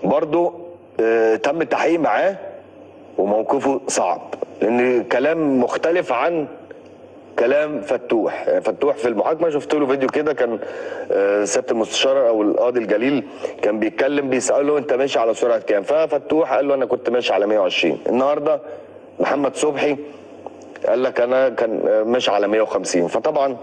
برضو آه، تم التحقيق معاه وموقفه صعب لان كلام مختلف عن كلام فتوح يعني فتوح في المحاكمه شفت له فيديو كده كان آه، سياده المستشار او القاضي الجليل كان بيتكلم بيساله انت ماشي على سرعه كام ففتوح قال له انا كنت ماشي على 120 النهارده محمد صبحي قال لك انا كان آه، ماشي على 150 فطبعا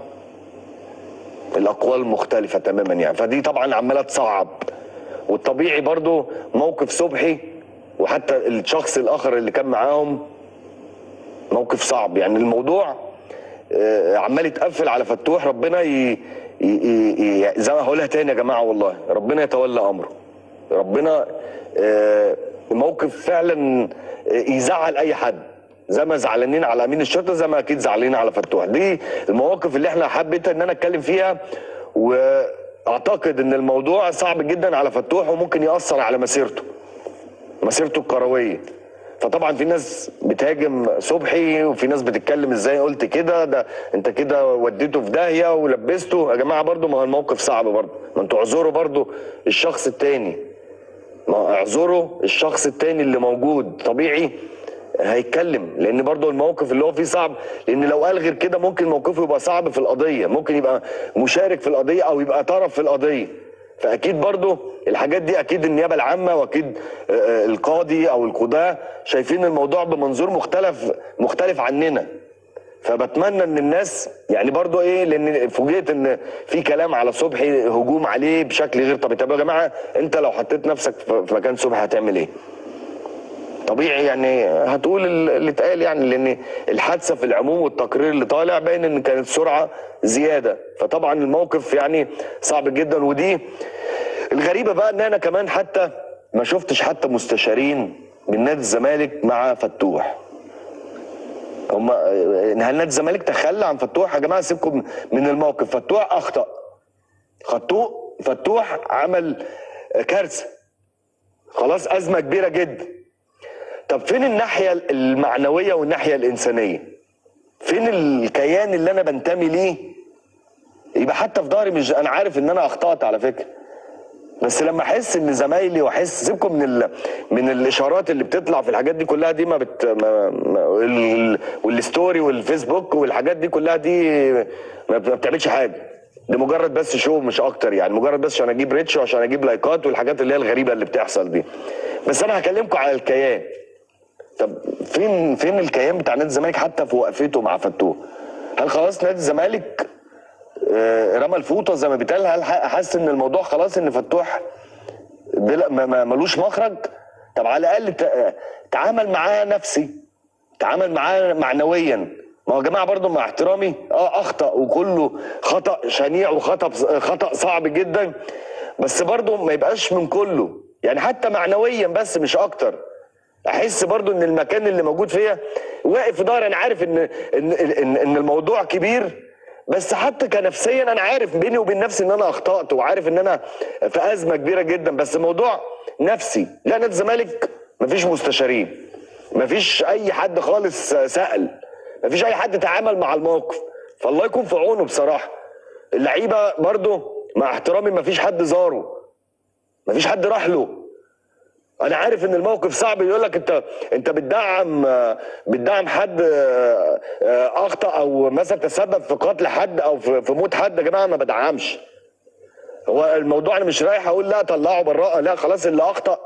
الاقوال مختلفه تماما يعني فدي طبعا عماله تصعب والطبيعي برضو موقف صبحي وحتى الشخص الاخر اللي كان معاهم موقف صعب يعني الموضوع آه، عمال يتقفل على فتوح ربنا ي... ي... ي... ي... زي ما هقولها تاني يا جماعه والله ربنا يتولى امره ربنا آه، موقف فعلا آه، يزعل اي حد زي ما زعلانين على امين الشرطه زي ما اكيد زعلانين على فتوح دي المواقف اللي احنا حبيت ان انا اتكلم فيها واعتقد ان الموضوع صعب جدا على فتوح وممكن ياثر على مسيرته مسيرته الكرويه فطبعا في ناس بتهاجم صبحي وفي ناس بتتكلم ازاي قلت كده ده انت كده وديته في داهيه ولبسته يا جماعه برضو ما هو الموقف صعب برضو ما انتوا اعذروا برضو الشخص التاني ما اعذروا الشخص التاني اللي موجود طبيعي هيتكلم لان برضو الموقف اللي هو فيه صعب لان لو قال غير كده ممكن موقفه يبقى صعب في القضيه ممكن يبقى مشارك في القضيه او يبقى طرف في القضيه فاكيد برضو الحاجات دي اكيد النيابه العامه واكيد آه، آه، القاضي او القضاه شايفين الموضوع بمنظور مختلف مختلف عننا فبتمنى ان الناس يعني برضو ايه لان فوجئت ان في كلام على صبحي هجوم عليه بشكل غير طبيعي طب يا جماعه انت لو حطيت نفسك في في مكان صبحي هتعمل ايه؟ طبيعي يعني هتقول ال- اللي اتقال يعني لان الحادثه في العموم والتقرير اللي طالع باين ان كانت سرعه زياده فطبعا الموقف يعني صعب جدا ودي الغريبه بقى ان انا كمان حتى ما شفتش حتى مستشارين من نادي الزمالك مع فتوح هم هل نادي الزمالك تخلى عن فتوح يا جماعه سيبكم من الموقف فتوح اخطا فتوح فتوح عمل كارثه خلاص ازمه كبيره جدا طب فين الناحيه المعنويه والناحيه الانسانيه فين الكيان اللي انا بنتمي ليه يبقى حتى في ظهري مش انا عارف ان انا اخطات على فكره بس لما احس ان زمايلي واحس سيبكم من ال... من الاشارات اللي بتطلع في الحاجات دي كلها دي ما بت ما... ما... ال... والستوري والفيسبوك والحاجات دي كلها دي ما بت- ما بتعملش حاجه دي مجرد بس شو مش اكتر يعني مجرد بس عشان اجيب ريتش وعشان اجيب لايكات والحاجات اللي هي الغريبه اللي بتحصل دي بس انا هكلمكم على الكيان طب فين فين الكيان بتاع نادي الزمالك حتى في وقفته مع فتوح هل خلاص نادي الزمالك آه، رمى الفوطه زي ما بيتقال هل ح- حاسس ان الموضوع خلاص ان فتوح بلا ما- ما- ملوش مخرج طب على الاقل ت- تعامل معاه نفسي تعامل معاه معنويا ما هو يا جماعه برضو مع احترامي اه اخطا وكله خطا شنيع وخطا خطا صعب جدا بس برضو ما يبقاش من كله يعني حتى معنويا بس مش اكتر احس برضو ان المكان اللي موجود فيا واقف في ظهري انا عارف ان ان ان, إن الموضوع كبير بس حتى كنفسيا انا عارف بيني وبين نفسي ان انا اخطات وعارف ان انا في ازمه كبيره جدا بس موضوع نفسي لا نادي الزمالك مفيش مستشارين مفيش اي حد خالص سال مفيش اي حد تعامل مع الموقف فالله يكون في عونه بصراحه اللعيبه برضو مع احترامي مفيش حد زاره مفيش حد راح له انا عارف ان الموقف صعب يقول لك انت انت بتدعم بتدعم حد آه، آه، اخطا او مثلا تسبب في قتل حد او في في موت حد يا جماعه ما بدعمش هو الموضوع انا مش رايح اقول لا طلعه براءه لا خلاص اللي اخطا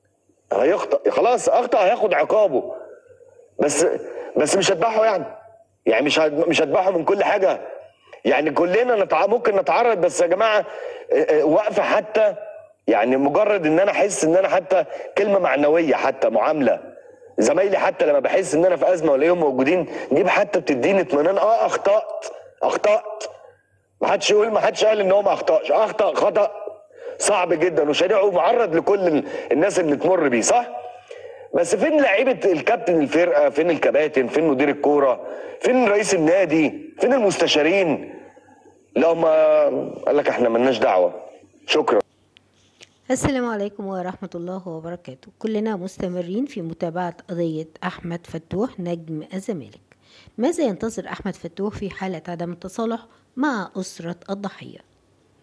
هيخطا خلاص اخطا هياخد عقابه بس بس مش هذبحه يعني يعني مش هد- مش هذبحه من كل حاجه يعني كلنا نتع... ممكن نتعرض بس يا جماعه آه، آه، وقفه حتى يعني مجرد ان انا احس ان انا حتى كلمه معنويه حتى معامله زمايلي حتى لما بحس ان انا في ازمه والاقيهم موجودين دي حتى بتديني اطمئنان اه اخطات اخطات ما حدش يقول ما حدش قال ان هو ما اخطاش اخطا خطا صعب جدا وشنيع ومعرض لكل ال- الناس اللي تمر بيه صح؟ بس فين لعيبه الكابتن الفرقه فين الكباتن فين مدير الكوره فين رئيس النادي فين المستشارين لا ما قال لك احنا ملناش دعوه شكرا السلام عليكم ورحمة الله وبركاته كلنا مستمرين في متابعة قضية أحمد فتوح نجم الزمالك ماذا ينتظر أحمد فتوح في حالة عدم التصالح مع أسرة الضحية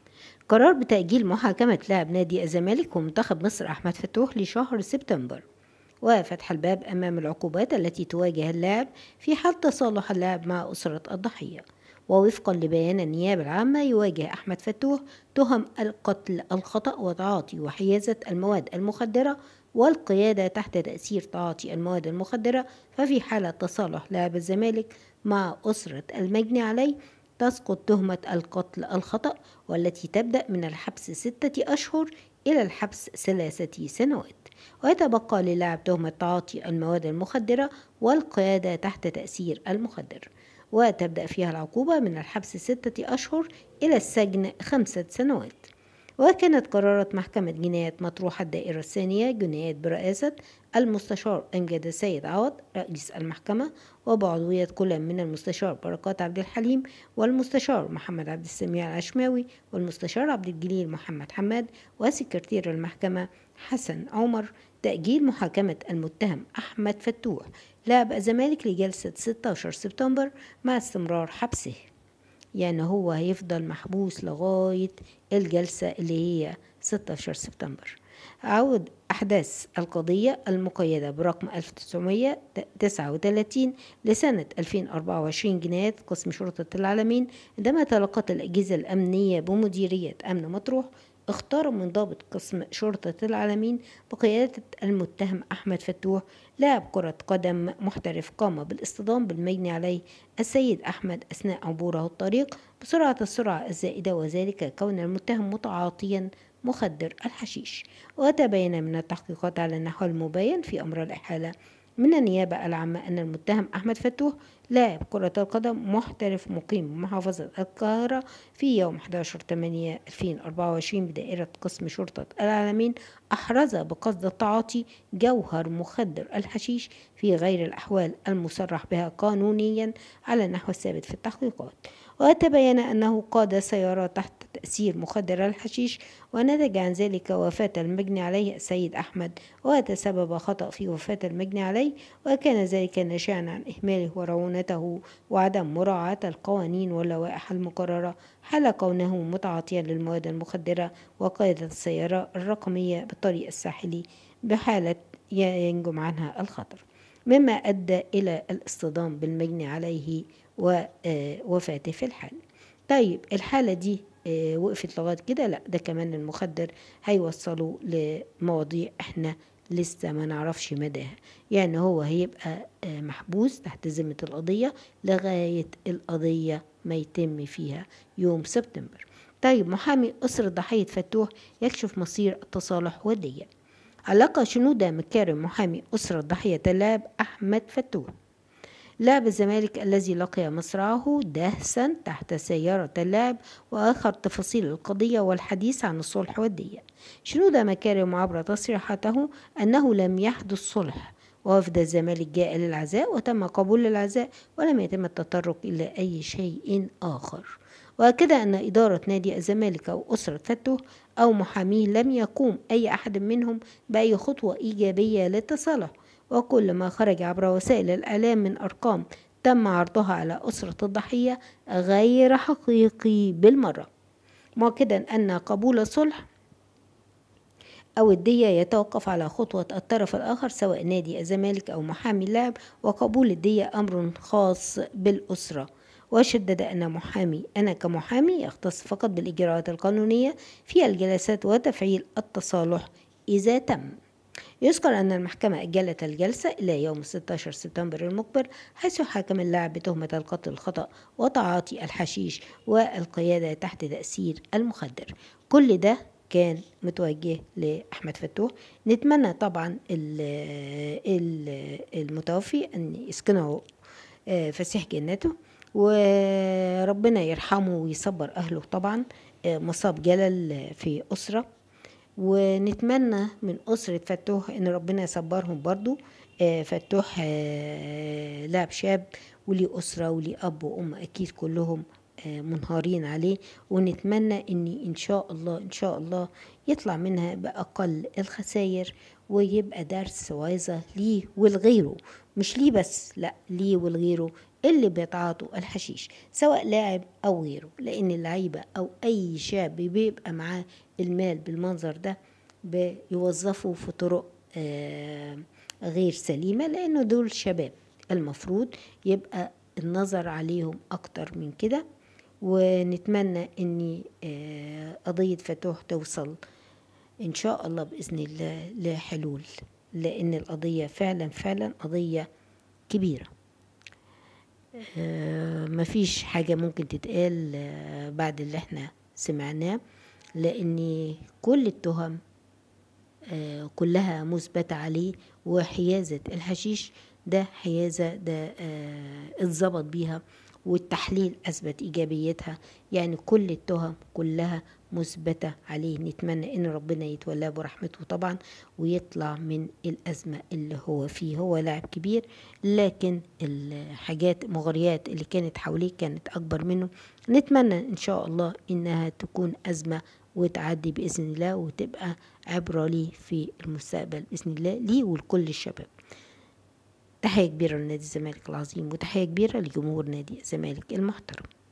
قرار بتأجيل محاكمة لاعب نادي الزمالك ومنتخب مصر أحمد فتوح لشهر سبتمبر وفتح الباب أمام العقوبات التي تواجه اللاعب في حال تصالح اللاعب مع أسرة الضحية ووفقا لبيان النيابة العامة يواجه أحمد فتوح تهم القتل الخطأ وتعاطي وحيازة المواد المخدرة والقيادة تحت تأثير تعاطي المواد المخدرة ففي حالة تصالح لاعب الزمالك مع أسرة المجني عليه تسقط تهمة القتل الخطأ والتي تبدأ من الحبس ستة أشهر إلى الحبس ثلاثة سنوات ويتبقى للاعب تهمة تعاطي المواد المخدرة والقيادة تحت تأثير المخدر وتبدأ فيها العقوبة من الحبس ستة أشهر إلى السجن خمسة سنوات وكانت قرارات محكمة جنايات مطروحة الدائرة الثانية جنايات برئاسة المستشار أمجد السيد عوض رئيس المحكمة وبعضوية كل من المستشار بركات عبد الحليم والمستشار محمد عبد السميع العشماوي والمستشار عبد الجليل محمد حماد وسكرتير المحكمة حسن عمر تأجيل محاكمة المتهم أحمد فتوح لاعب الزمالك لجلسة 16 سبتمبر مع استمرار حبسه يعني هو هيفضل محبوس لغاية الجلسة اللي هي 16 سبتمبر عود أحداث القضية المقيدة برقم 1939 لسنة 2024 جنايات قسم شرطة العالمين عندما تلقت الأجهزة الأمنية بمديرية أمن مطروح اختار من ضابط قسم شرطة العالمين بقيادة المتهم أحمد فتوح لاعب كرة قدم محترف قام بالاصطدام بالمجني عليه السيد أحمد أثناء عبوره الطريق بسرعة السرعة الزائدة وذلك كون المتهم متعاطيا مخدر الحشيش وتبين من التحقيقات على النحو المبين في أمر الإحالة من النيابة العامة أن المتهم أحمد فتوح لاعب كرة القدم محترف مقيم بمحافظة القاهرة في يوم 11 8 2024 بدائرة قسم شرطة العالمين أحرز بقصد التعاطي جوهر مخدر الحشيش في غير الأحوال المصرح بها قانونيا على النحو الثابت في التحقيقات وتبين أنه قاد سيارة تحت تأثير مخدر الحشيش ونتج عن ذلك وفاة المجني عليه السيد أحمد وتسبب خطأ في وفاة المجني عليه وكان ذلك ناشئا عن إهماله ورعونته وعدم مراعاة القوانين واللوائح المقررة حال كونه متعاطيا للمواد المخدرة وقيادة السيارة الرقمية بالطريق الساحلي بحالة ينجم عنها الخطر مما أدى إلى الاصطدام بالمجني عليه ووفاته في الحال طيب الحالة دي وقفت لغاية كده لا ده كمان المخدر هيوصلوا لمواضيع احنا لسه ما نعرفش مداها يعني هو هيبقى محبوس تحت ذمة القضية لغاية القضية ما يتم فيها يوم سبتمبر طيب محامي أسرة ضحية فتوح يكشف مصير التصالح والدية علاقة شنودة مكارم محامي أسرة ضحية اللاعب أحمد فتوح لاعب الزمالك الذي لقي مصرعه دهسا تحت سيارة اللاعب وآخر تفاصيل القضية والحديث عن الصلح والدية شنودة مكارم عبر تصريحاته أنه لم يحدث صلح ووفد الزمالك جاء للعزاء وتم قبول العزاء ولم يتم التطرق إلى أي شيء آخر وأكد أن إدارة نادي الزمالك أو أسرة فتوح أو محاميه لم يقوم أي أحد منهم بأي خطوة إيجابية للتصالح وكل ما خرج عبر وسائل الإعلام من أرقام تم عرضها على أسرة الضحية غير حقيقي بالمرة مؤكدا أن قبول الصلح أو الدية يتوقف على خطوة الطرف الآخر سواء نادي الزمالك أو محامي اللاعب وقبول الدية أمر خاص بالأسرة وشدد أن محامي أنا كمحامي يختص فقط بالإجراءات القانونية في الجلسات وتفعيل التصالح إذا تم يذكر أن المحكمة أجلت الجلسة إلى يوم 16 سبتمبر المقبل حيث حاكم اللاعب بتهمة القتل الخطأ وتعاطي الحشيش والقيادة تحت تأثير المخدر كل ده كان متوجه لأحمد فتوح نتمنى طبعا المتوفي أن يسكنه فسيح جنته وربنا يرحمه ويصبر أهله طبعا مصاب جلل في أسرة ونتمنى من أسرة فتوح إن ربنا يصبرهم برضو فتوح لاعب شاب وليه أسرة وليه أب وأم أكيد كلهم منهارين عليه ونتمنى ان ان شاء الله ان شاء الله يطلع منها باقل الخسائر ويبقى درس وعظة ليه ولغيره مش ليه بس لا ليه ولغيره اللي بيتعاطوا الحشيش سواء لاعب أو غيره لأن اللعيبة أو أي شاب بيبقى معاه المال بالمنظر ده بيوظفوا في طرق آه، غير سليمة لأنه دول شباب المفروض يبقى النظر عليهم أكتر من كده ونتمنى ان آه، قضية فتوح توصل ان شاء الله بإذن الله لحلول لان القضية فعلا فعلا قضية كبيرة آه، مفيش حاجة ممكن تتقال آه، بعد اللي احنا سمعناه لان كل التهم آه، كلها مثبتة عليه وحيازة الحشيش ده حيازة ده آه، اتظبط بيها والتحليل أثبت إيجابيتها يعني كل التهم كلها مثبتة عليه نتمنى إن ربنا يتولاه برحمته طبعا ويطلع من الأزمة اللي هو فيه هو لاعب كبير لكن الحاجات مغريات اللي كانت حواليه كانت أكبر منه نتمنى إن شاء الله إنها تكون أزمة وتعدي بإذن الله وتبقى عبرة ليه في المستقبل بإذن الله ليه ولكل الشباب تحية كبيرة لنادي الزمالك العظيم وتحية كبيرة لجمهور نادي الزمالك المحترم